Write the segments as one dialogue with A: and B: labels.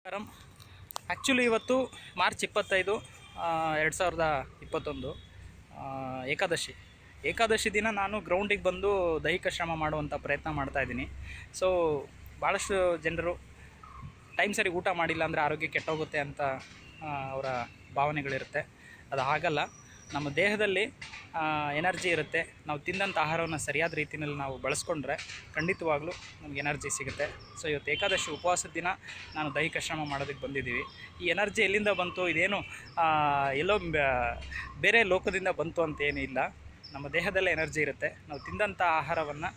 A: ನಮಸ್ಕಾರಂ actually ಇವತ್ತು March ಇಪ್ಪತ್ತೈದು ಎರಡು ಸಾವಿರದ ಇಪ್ಪತ್ತೊಂದು ಆ, ಏಕಾದಶಿ ಏಕಾದಶಿ ದಿನ ನಾನು ಗ್ರೌಂಡಿಗೆ ಬಂದು ದೈಹಿಕ ಶ್ರಮ ಮಾಡುವಂಥ ಪ್ರಯತ್ನ ಮಾಡ್ತಾ ಇದ್ದೀನಿ ಸೊ ಭಾಳಷ್ಟು ಜನರು ಟೈಮ್ ಸರಿ ಊಟ ಮಾಡಿಲ್ಲ ಅಂದರೆ ಆರೋಗ್ಯ ಕೆಟ್ಟೋಗುತ್ತೆ ಅಂತ ಆ, ಅವರ ಭಾವನೆಗಳಿರುತ್ತೆ ಅದು ಆಗಲ್ಲ ನಮ್ಮ ದೇಹದಲ್ಲಿ ಎನರ್ಜಿ ಇರುತ್ತೆ ನಾವು ತಿಂದಂಥ ಆಹಾರವನ್ನು ಸರಿಯಾದ ರೀತಿಯಲ್ಲಿ ನಾವು ಬಳಸ್ಕೊಂಡ್ರೆ ಖಂಡಿತವಾಗ್ಲೂ ನಮ್ಗೆ ಎನರ್ಜಿ ಸಿಗುತ್ತೆ ಸೊ ಇವತ್ತು ಏಕಾದಶಿ ಉಪವಾಸದ ದಿನ ನಾನು ದೈಹಿಕ ಶ್ರಮ ಮಾಡೋದಕ್ಕೆ ಬಂದಿದ್ದೀವಿ ಈ ಎನರ್ಜಿ ಎಲ್ಲಿಂದ ಬಂತು ಇದೇನು ಆ, ಎಲ್ಲೋ ಬ- ಬೇರೆ ಲೋಕದಿಂದ ಬಂತು ಅಂತ ಏನೂ ಇಲ್ಲ ನಮ್ಮ ದೇಹದಲ್ಲೇ ಎನರ್ಜಿ ಇರುತ್ತೆ ನಾವು ತಿಂದಂಥ ಆಹಾರವನ್ನು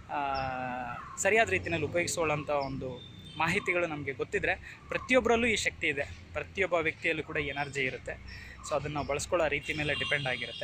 A: ಸರಿಯಾದ ರೀತಿಯಲ್ಲಿ ಉಪಯೋಗಿಸೋಳ್ಳಂಥ ಒಂದು ಮಾಹಿತಿಗಳು ನಮಗೆ ಗೊತ್ತಿದ್ದರೆ ಪ್ರತಿಯೊಬ್ಬರಲ್ಲೂ ಈ ಶಕ್ತಿ ಇದೆ ಪ್ರತಿಯೊಬ್ಬ ವ್ಯಕ್ತಿಯಲ್ಲೂ ಕೂಡ ಎನರ್ಜಿ ಇರುತ್ತೆ ಸೊ ಅದನ್ನು ನಾವು ಬಳಸ್ಕೊಳ್ಳೋ ರೀತಿ ಮೇಲೆ ಡಿಪೆಂಡ್ ಆಗಿರುತ್ತೆ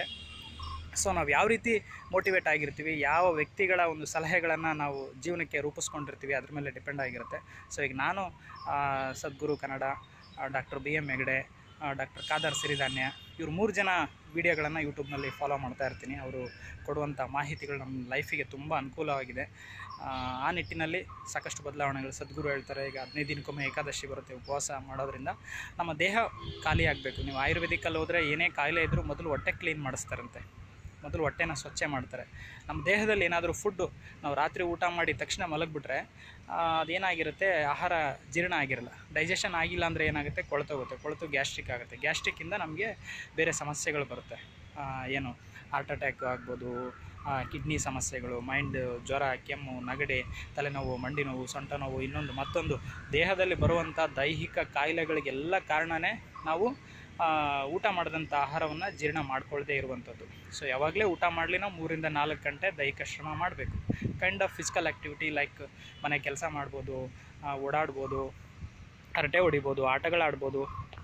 A: ಸೊ ನಾವು ಯಾವ ರೀತಿ ಮೋಟಿವೇಟ್ ಆಗಿರ್ತೀವಿ ಯಾವ ವ್ಯಕ್ತಿಗಳ ಒಂದು ಸಲಹೆಗಳನ್ನು ನಾವು ಜೀವನಕ್ಕೆ ರೂಪಿಸ್ಕೊಂಡಿರ್ತೀವಿ ಅದ್ರ ಮೇಲೆ ಡಿಪೆಂಡ್ ಆಗಿರುತ್ತೆ ಸೊ ಈಗ ನಾನು ಆ, Sadhguru Kannada doctor B M Hegde doctor Khadar ಸಿರಿಧಾನ್ಯ ಇವ್ರು ಮೂರು ಜನ ವೀಡಿಯೋಗಳನ್ನು ಯೂಟ್ಯೂಬ್ನಲ್ಲಿ ಫಾಲೋ ಮಾಡ್ತಾ ಇರ್ತೀನಿ ಅವರು ಕೊಡುವಂಥ ಮಾಹಿತಿಗಳು ನಮ್ಮ ಲೈಫಿಗೆ ತುಂಬ ಅನುಕೂಲವಾಗಿದೆ ಆ, ಆ ನಿಟ್ಟಿನಲ್ಲಿ ಸಾಕಷ್ಟು ಬದಲಾವಣೆಗಳು ಸದ್ಗುರು ಹೇಳ್ತಾರೆ ಈಗ ಹದಿನೈದು ದಿನಕ್ಕೊಮ್ಮೆ ಏಕಾದಶಿ ಬರುತ್ತೆ ಉಪವಾಸ ಮಾಡೋದ್ರಿಂದ ನಮ್ಮ ದೇಹ ಖಾಲಿ ಆಗಬೇಕು ನೀವು ಆಯುರ್ವೇದಿಕಲ್ಲಿ ಹೋದರೆ ಏನೇ ಕಾಯಿಲೆ ಇದ್ದರೂ ಮೊದಲು ಹೊಟ್ಟೆ ಕ್ಲೀನ್ ಮಾಡಿಸ್ತಾರಂತೆ ಮೊದಲು ಹೊಟ್ಟೆನ ಸ್ವಚ್ಛ ಮಾಡ್ತಾರೆ ನಮ್ಮ ದೇಹದಲ್ಲಿ ಏನಾದರೂ ಫುಡ್ಡು ನಾವು ರಾತ್ರಿ ಊಟ ಮಾಡಿ ತಕ್ಷಣ ಮಲಗಿಬಿಟ್ರೆ ಅದೇನಾಗಿರುತ್ತೆ ಆಹಾರ ಜೀರ್ಣ ಆಗಿರಲ್ಲ ಡೈಜೆಷನ್ ಆಗಿಲ್ಲ ಅಂದರೆ ಏನಾಗುತ್ತೆ ಕೊಳ್ತೋಗುತ್ತೆ ಕೊಳೆತು ಗ್ಯಾಸ್ಟ್ರಿಕ್ ಆಗುತ್ತೆ ಗ್ಯಾಸ್ಟ್ರಿಕ್ಕಿಂದ ನಮಗೆ ಬೇರೆ ಸಮಸ್ಯೆಗಳು ಬರುತ್ತೆ ಆ, ಏನು ಹಾರ್ಟ್ ಅಟ್ಯಾಕ್ ಆಗ್ಬೋದು ಕಿಡ್ನಿ ಸಮಸ್ಯೆಗಳು ಮೈಂಡ್ ಜ್ವರ ಕೆಮ್ಮು ನಗಡೆ ತಲೆನೋವು ಮಂಡಿ ನೋವು ಸೊಂಟ ನೋವು ಇನ್ನೊಂದು ಮತ್ತೊಂದು ದೇಹದಲ್ಲಿ ಬರುವಂಥ ದೈಹಿಕ ಕಾಯಿಲೆಗಳಿಗೆಲ್ಲ ಕಾರಣನೇ ನಾವು ಆ, ಊಟ ಮಾಡಿದಂಥ ಆಹಾರವನ್ನು ಜೀರ್ಣ ಮಾಡ್ಕೊಳ್ಳದೆ ಇರುವಂಥದ್ದು ಸೊ ಯಾವಾಗಲೇ ಊಟ ಮಾಡಲಿ ನಾವು ಮೂರಿಂದ ನಾಲ್ಕು ಗಂಟೆ ದೈಹಿಕ ಶ್ರಮ ಮಾಡಬೇಕು kind of physical activity like ಮನೆ ಕೆಲಸ ಮಾಡ್ಬೋದು ಆ, ಓಡಾಡ್ಬೋದು ಹರಟೆ ಹೊಡಿಬೋದು ಆಟಗಳಾಡ್ಬೋದು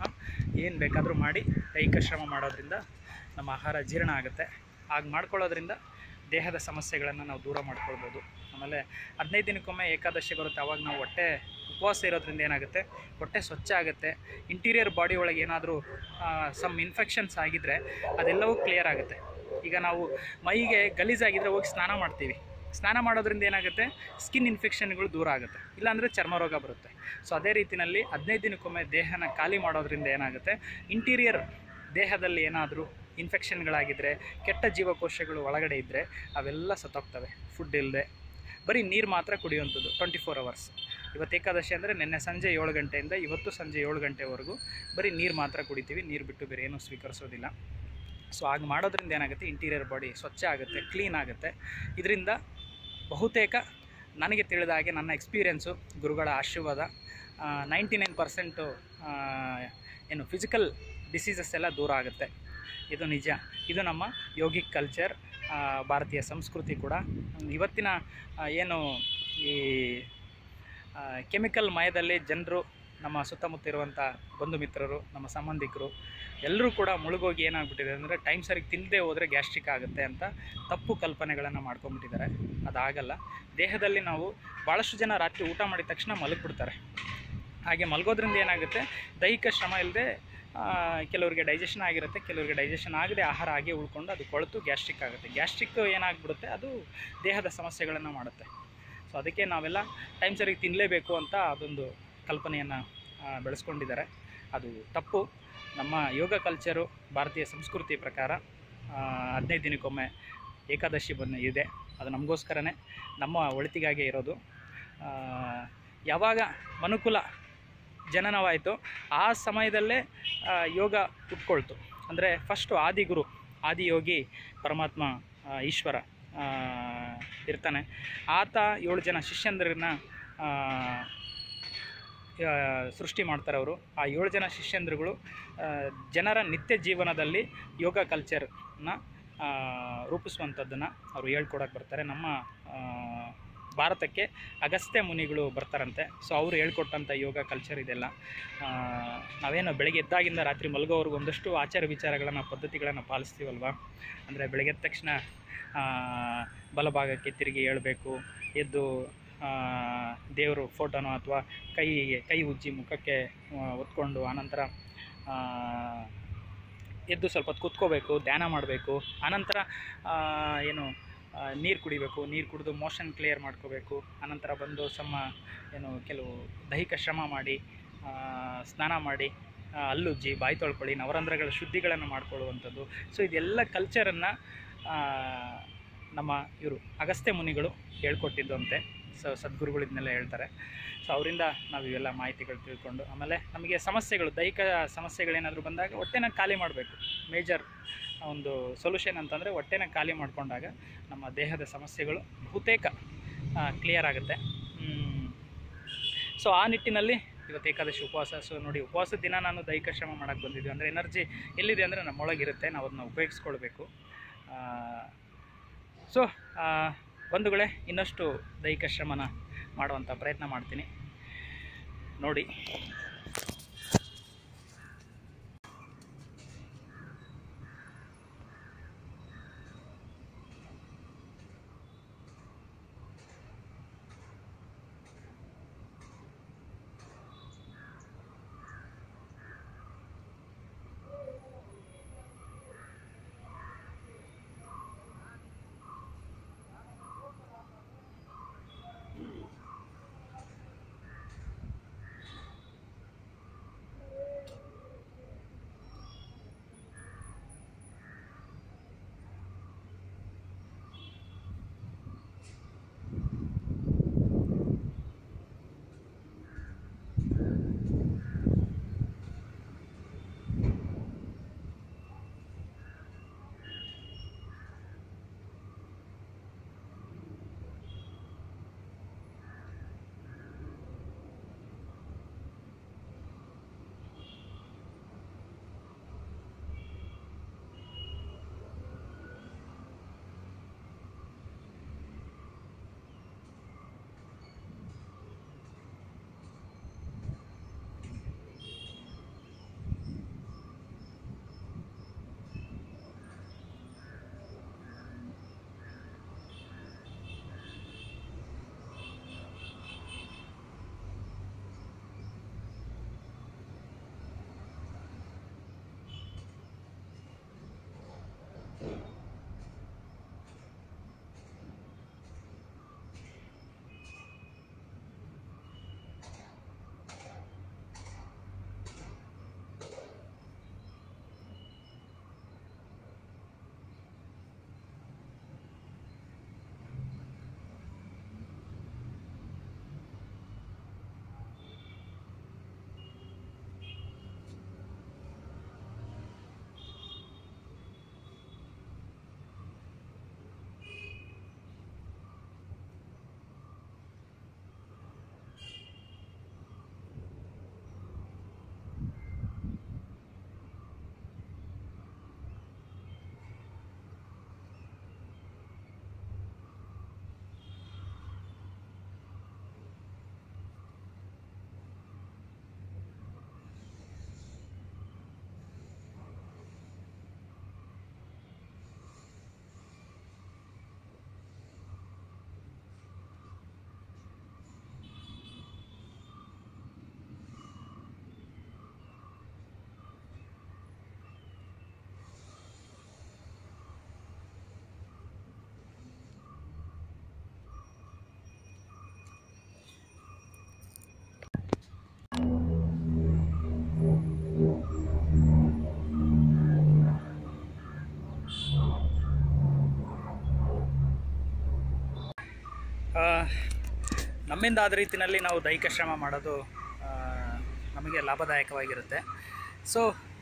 A: ಏನು ಬೇಕಾದರೂ ಮಾಡಿ ದೈಹಿಕ ಶ್ರಮ ಮಾಡೋದ್ರಿಂದ ನಮ್ಮ ಆಹಾರ ಜೀರ್ಣ ಆಗುತ್ತೆ ಹಾಗೆ ಮಾಡ್ಕೊಳ್ಳೋದ್ರಿಂದ ದೇಹದ ಸಮಸ್ಯೆಗಳನ್ನು ನಾವು ದೂರ ಮಾಡ್ಕೊಳ್ಬೋದು ಆಮೇಲೆ ಹದಿನೈದು ದಿನಕ್ಕೊಮ್ಮೆ ಏಕಾದಶಿ ಬರುತ್ತೆ ಅವಾಗ ನಾವು ಹೊಟ್ಟೆ ಉಪವಾಸ ಇರೋದ್ರಿಂದ ಏನಾಗುತ್ತೆ ಹೊಟ್ಟೆ ಸ್ವಚ್ಛ ಆಗುತ್ತೆ ಇಂಟೀರಿಯರ್ ಬಾಡಿ ಒಳಗೆ ಏನಾದರೂ ಸಮ್ ಇನ್ಫೆಕ್ಷನ್ಸ್ ಆಗಿದ್ದರೆ ಅದೆಲ್ಲವೂ ಕ್ಲಿಯರ್ ಆಗುತ್ತೆ ಈಗ ನಾವು ಮೈಗೆ ಗಲೀಜಾಗಿದ್ದರೆ ಹೋಗಿ ಸ್ನಾನ ಮಾಡ್ತೀವಿ ಸ್ನಾನ ಮಾಡೋದ್ರಿಂದ ಏನಾಗುತ್ತೆ ಸ್ಕಿನ್ ಇನ್ಫೆಕ್ಷನ್ಗಳು ದೂರ ಆಗುತ್ತೆ ಇಲ್ಲಾಂದರೆ ಚರ್ಮ ರೋಗ ಬರುತ್ತೆ ಸೊ ಅದೇ ರೀತಿಯಲ್ಲಿ ಹದಿನೈದು ದಿನಕ್ಕೊಮ್ಮೆ ದೇಹನ ಖಾಲಿ ಮಾಡೋದ್ರಿಂದ ಏನಾಗುತ್ತೆ ಇಂಟೀರಿಯರ್ ದೇಹದಲ್ಲಿ ಏನಾದರೂ ಇನ್ಫೆಕ್ಷನ್ಗಳಾಗಿದ್ದರೆ ಕೆಟ್ಟ ಜೀವಕೋಶಗಳು ಒಳಗಡೆ ಇದ್ದರೆ ಅವೆಲ್ಲ ಸತ್ತೋಗ್ತವೆ ಫುಡ್ ಇಲ್ಲದೆ ಬರೀ ನೀರು ಮಾತ್ರ ಕುಡಿಯುವಂಥದ್ದು ಟ್ವೆಂಟಿ ಫೋರ್ ಅವರ್ಸ್ ಇವತ್ತು ಏಕಾದಶಿ ಅಂದರೆ ನಿನ್ನೆ ಸಂಜೆ ಏಳು ಗಂಟೆಯಿಂದ ಇವತ್ತು ಸಂಜೆ ಏಳು ಗಂಟೆವರೆಗೂ ಬರೀ ನೀರು ಮಾತ್ರ ಕುಡಿತೀವಿ ನೀರು ಬಿಟ್ಟು ಬೇರೆ ಏನೂ ಸ್ವೀಕರಿಸೋದಿಲ್ಲ ಸೊ ಹಾಗೆ ಮಾಡೋದ್ರಿಂದ ಏನಾಗುತ್ತೆ ಇಂಟೀರಿಯರ್ ಬಾಡಿ ಸ್ವಚ್ಛ ಆಗುತ್ತೆ ಕ್ಲೀನ್ ಆಗುತ್ತೆ ಇದರಿಂದ ಬಹುತೇಕ ನನಗೆ ತಿಳಿದ ಹಾಗೆ ನನ್ನ ಎಕ್ಸ್ಪೀರಿಯೆನ್ಸು ಗುರುಗಳ ಆಶೀರ್ವಾದ ನೈಂಟಿ ನೈನ್ ಪರ್ಸೆಂಟು ಏನು ಫಿಸಿಕಲ್ ಡಿಸೀಸಸ್ ಎಲ್ಲ ದೂರ ಆಗುತ್ತೆ ಇದು ನಿಜ ಇದು ನಮ್ಮ ಯೋಗಿಕ್ ಕಲ್ಚರ್ ಭಾರತೀಯ ಸಂಸ್ಕೃತಿ ಕೂಡ ಇವತ್ತಿನ ಆ, ಏನು ಈ ಕೆಮಿಕಲ್ ಮಯದಲ್ಲಿ ಜನರು ನಮ್ಮ ಸುತ್ತಮುತ್ತ ಇರುವಂಥ ಬಂಧು ಮಿತ್ರರು ನಮ್ಮ ಸಂಬಂಧಿಕರು ಎಲ್ಲರೂ ಕೂಡ ಮುಳುಗೋಗಿ ಏನಾಗ್ಬಿಟ್ಟಿದೆ ಅಂದರೆ ಟೈಮ್ ಸರಿಗೆ ತಿನ್ನದೆ ಹೋದರೆ ಗ್ಯಾಸ್ಟ್ರಿಕ್ ಆಗುತ್ತೆ ಅಂತ ತಪ್ಪು ಕಲ್ಪನೆಗಳನ್ನು ಮಾಡ್ಕೊಂಬಿಟ್ಟಿದ್ದಾರೆ ಅದಾಗಲ್ಲ ದೇಹದಲ್ಲಿ ನಾವು ಭಾಳಷ್ಟು ಜನ ರಾತ್ರಿ ಊಟ ಮಾಡಿದ ತಕ್ಷಣ ಮಲಗಿಬಿಡ್ತಾರೆ ಹಾಗೆ ಮಲಗೋದ್ರಿಂದ ಏನಾಗುತ್ತೆ ದೈಹಿಕ ಶ್ರಮ ಇಲ್ಲದೆ ಕೆಲವರಿಗೆ ಡೈಜೆಷನ್ ಆಗಿರುತ್ತೆ ಕೆಲವರಿಗೆ ಡೈಜೆಷನ್ ಆಗದೆ ಆಹಾರ ಹಾಗೆ ಉಳ್ಕೊಂಡು ಅದು ಕೊಳೆತು ಗ್ಯಾಸ್ಟ್ರಿಕ್ ಆಗುತ್ತೆ ಗ್ಯಾಸ್ಟ್ರಿಕ್ ಏನಾಗ್ಬಿಡುತ್ತೆ ಅದು ದೇಹದ ಸಮಸ್ಯೆಗಳನ್ನು ಮಾಡುತ್ತೆ ಸೊ ಅದಕ್ಕೆ ನಾವೆಲ್ಲ ಟೈಮ್ ಸರಿಗೆ ತಿನ್ನಲೇಬೇಕು ಅಂತ ಅದೊಂದು ಕಲ್ಪನೆಯನ್ನು ಬೆಳೆಸ್ಕೊಂಡಿದ್ದಾರೆ ಅದು ತಪ್ಪು ನಮ್ಮ ಯೋಗ ಕಲ್ಚರು ಭಾರತೀಯ ಸಂಸ್ಕೃತಿ ಪ್ರಕಾರ ಆ, ಹದಿನೈದು ದಿನಕ್ಕೊಮ್ಮೆ ಏಕಾದಶಿ ಬಂದು ಇದೆ ಅದು ನಮಗೋಸ್ಕರನೇ ನಮ್ಮ ಒಳಿತಿಗಾಗೆ ಇರೋದು ಆ, ಯಾವಾಗ ಮನುಕುಲ ಜನನವಾಯಿತು ಆ ಸಮಯದಲ್ಲೇ ಆ, ಯೋಗ ಹುಟ್ಕೊಳ್ತು ಅಂದರೆ ಫಸ್ಟು ಆದಿಗುರು ಆದಿಯೋಗಿ ಪರಮಾತ್ಮ ಆ, ಈಶ್ವರ ಆ, ಇರ್ತಾನೆ ಆತ ಏಳು ಜನ ಶಿಷ್ಯಂದ್ರನ್ನ ಆ, ಆ, ಸೃಷ್ಟಿ ಮಾಡ್ತಾರೆ ಅವರು ಆ ಏಳು ಜನ ಶಿಷ್ಯಂದ್ರುಗಳು ಆ, ಜನರ ನಿತ್ಯ ಜೀವನದಲ್ಲಿ ಯೋಗ ಕಲ್ಚರ್ನ ರೂಪಿಸುವಂಥದ್ದನ್ನು ಅವರು ಹೇಳ್ಕೊಡಕ್ಕೆ ಬರ್ತಾರೆ ನಮ್ಮ ಆ, ಭಾರತಕ್ಕೆ ಅಗಸ್ತ್ಯ ಮುನಿಗಳು ಬರ್ತಾರಂತೆ ಸೊ ಅವರು ಹೇಳ್ಕೊಟ್ಟಂಥ ಯೋಗ ಕಲ್ಚರ್ ಇದೆಲ್ಲ ಆ, ನಾವೇನು ಬೆಳಗ್ಗೆ ಎದ್ದಾಗಿಂದ ರಾತ್ರಿ ಮಲಗೋವರೆಗೂ ಒಂದಷ್ಟು ಆಚಾರ ವಿಚಾರಗಳನ್ನು ಪದ್ಧತಿಗಳನ್ನು ಪಾಲಿಸ್ತೀವಲ್ವ ಅಂದರೆ ಬೆಳಗ್ಗೆ ಎದ್ದ ತಕ್ಷಣ ಆ, ಬಲಭಾಗಕ್ಕೆ ತಿರುಗಿ ಏಳಬೇಕು ಎದ್ದು ದೇವರು ಫೋಟೋನೋ ಅಥವಾ ಕೈಗೆ ಕೈ ಉಜ್ಜಿ ಮುಖಕ್ಕೆ ಆ, ಒತ್ಕೊಂಡು ಆನಂತರ ಆ, ಎದ್ದು ಸ್ವಲ್ಪ ಹೊತ್ತು ಕೂತ್ಕೋಬೇಕು ಧ್ಯಾನ ಮಾಡಬೇಕು ಆನಂತರ ಆ, ಏನು ನೀರು ಕುಡಿಬೇಕು ನೀರು ಕುಡಿದು ಮೋಷನ್ ಕ್ಲಿಯರ್ ಮಾಡ್ಕೋಬೇಕು ಆನಂತರ ಬಂದು ಸಮ ಏನು ಕೆಲವು ದೈಹಿಕ ಶ್ರಮ ಮಾಡಿ ಆ, ಸ್ನಾನ ಮಾಡಿ ಆ, ಹಲ್ಲುಜ್ಜಿ ಬಾಯಿ ತೊಳ್ಕೊಳ್ಳಿ ನವರಂಧ್ರಗಳ ಶುದ್ಧಿಗಳನ್ನು ಮಾಡ್ಕೊಳ್ಳುವಂಥದ್ದು ಸೊ ಇದೆಲ್ಲ ಕಲ್ಚರನ್ನು ನಮ್ಮ ಇವರು ಅಗಸ್ತ್ಯ ಮುನಿಗಳು ಹೇಳ್ಕೊಟ್ಟಿದ್ದಂತೆ ಸೊ ಸದ್ಗುರುಗಳು ಇದನ್ನೆಲ್ಲ ಹೇಳ್ತಾರೆ ಸೊ ಅವರಿಂದ ನಾವು ಇವೆಲ್ಲ ಮಾಹಿತಿಗಳು ತಿಳ್ಕೊಂಡು ಆಮೇಲೆ ನಮಗೆ ಸಮಸ್ಯೆಗಳು ದೈಹಿಕ ಸಮಸ್ಯೆಗಳೇನಾದರೂ ಬಂದಾಗ ಹೊಟ್ಟೆನ ಖಾಲಿ ಮಾಡಬೇಕು ಮೇಜರ್ ಒಂದು ಸೊಲ್ಯೂಷನ್ ಅಂತಂದರೆ ಹೊಟ್ಟೆನ ಖಾಲಿ ಮಾಡಿಕೊಂಡಾಗ ನಮ್ಮ ದೇಹದ ಸಮಸ್ಯೆಗಳು ಬಹುತೇಕ ಕ್ಲಿಯರ್ ಆಗುತ್ತೆ ಸೊ ಆ ನಿಟ್ಟಿನಲ್ಲಿ ಇವತ್ತು ಏಕಾದಶಿ ಉಪವಾಸ ಸೊ ನೋಡಿ ಉಪವಾಸದ ದಿನ ನಾನು ದೈಹಿಕ ಶ್ರಮ ಮಾಡೋಕ್ಕೆ ಬಂದಿದ್ವಿ ಅಂದರೆ ಎನರ್ಜಿ ಎಲ್ಲಿದೆ ಅಂದರೆ ನಮ್ಮೊಳಗಿರುತ್ತೆ ನಾವು ಅದನ್ನ ಉಪಯೋಗಿಸ್ಕೊಳ್ಬೇಕು ಸೊ ಬಂಧುಗಳೇ ಇನ್ನಷ್ಟು ದೈಹಿಕ ಶ್ರಮನ ಮಾಡುವಂಥ ಪ್ರಯತ್ನ ಮಾಡ್ತೀನಿ ನೋಡಿ ಆ, ನಮ್ಮಿಂದ ಆದ ರೀತಿಯಲ್ಲಿ ನಾವು ದೈಹಿಕ ಶ್ರಮ ಮಾಡೋದು ಆ, ನಮಗೆ ಲಾಭದಾಯಕವಾಗಿರುತ್ತೆ ಸೊ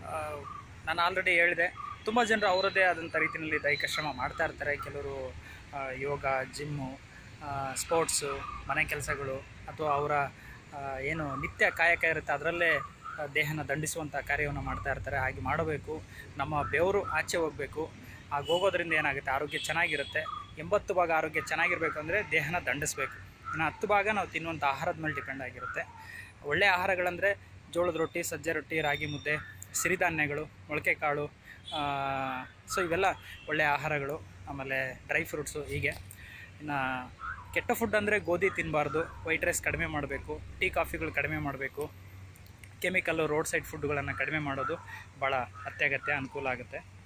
A: ನಾನು ಆಲ್ರೆಡಿ ಹೇಳಿದೆ ತುಂಬ ಜನರು ಅವರದ್ದೇ ಆದಂಥ ರೀತಿಯಲ್ಲಿ ದೈಹಿಕ ಶ್ರಮ ಮಾಡ್ತಾ ಇರ್ತಾರೆ ಕೆಲವರು ಆ, ಯೋಗ ಜಿಮ್ಮು ಸ್ಪೋರ್ಟ್ಸು ಮನೆ ಕೆಲಸಗಳು ಅಥವಾ ಅವರ ಆ, ಏನು ನಿತ್ಯ ಕಾಯಕ ಇರುತ್ತೆ ಅದರಲ್ಲೇ ಆ, ದೇಹನ ದಂಡಿಸುವಂಥ ಕಾರ್ಯವನ್ನು ಮಾಡ್ತಾ ಇರ್ತಾರೆ ಹಾಗೆ ಮಾಡಬೇಕು ನಮ್ಮ ಬೆವರು ಆಚೆ ಹೋಗಬೇಕು ಹಾಗೆ ಹೋಗೋದ್ರಿಂದ ಏನಾಗುತ್ತೆ ಆರೋಗ್ಯ ಚೆನ್ನಾಗಿರುತ್ತೆ ಎಂಬತ್ತು ಭಾಗ ಆರೋಗ್ಯ ಚೆನ್ನಾಗಿರಬೇಕು ಅಂದರೆ ದೇಹನ ದಂಡಿಸ್ಬೇಕು ಇನ್ನು ಹತ್ತು ಭಾಗ ನಾವು ತಿನ್ನುವಂಥ ಆಹಾರದ ಮೇಲೆ ಡಿಪೆಂಡ್ ಆಗಿರುತ್ತೆ ಒಳ್ಳೆಯ ಆಹಾರಗಳಂದರೆ ಜೋಳದ ರೊಟ್ಟಿ ಸಜ್ಜೆ ರೊಟ್ಟಿ ರಾಗಿ ಮುದ್ದೆ ಸಿರಿಧಾನ್ಯಗಳು ಮೊಳಕೆ ಕಾಳು ಸೊ ಇವೆಲ್ಲ ಒಳ್ಳೆಯ ಆಹಾರಗಳು ಆಮೇಲೆ ಡ್ರೈ ಫ್ರೂಟ್ಸು ಹೀಗೆ ಇನ್ನು ಕೆಟ್ಟ ಫುಡ್ ಅಂದರೆ ಗೋಧಿ ತಿನ್ನಬಾರ್ದು ವೈಟ್ ರೈಸ್ ಕಡಿಮೆ ಮಾಡಬೇಕು ಟೀ ಕಾಫಿಗಳು ಕಡಿಮೆ ಮಾಡಬೇಕು ಕೆಮಿಕಲ್ಲು ರೋಡ್ ಸೈಡ್ ಫುಡ್ಗಳನ್ನು ಕಡಿಮೆ ಮಾಡೋದು ಭಾಳ ಅತ್ಯಗತ್ಯ ಅನುಕೂಲ ಆಗುತ್ತೆ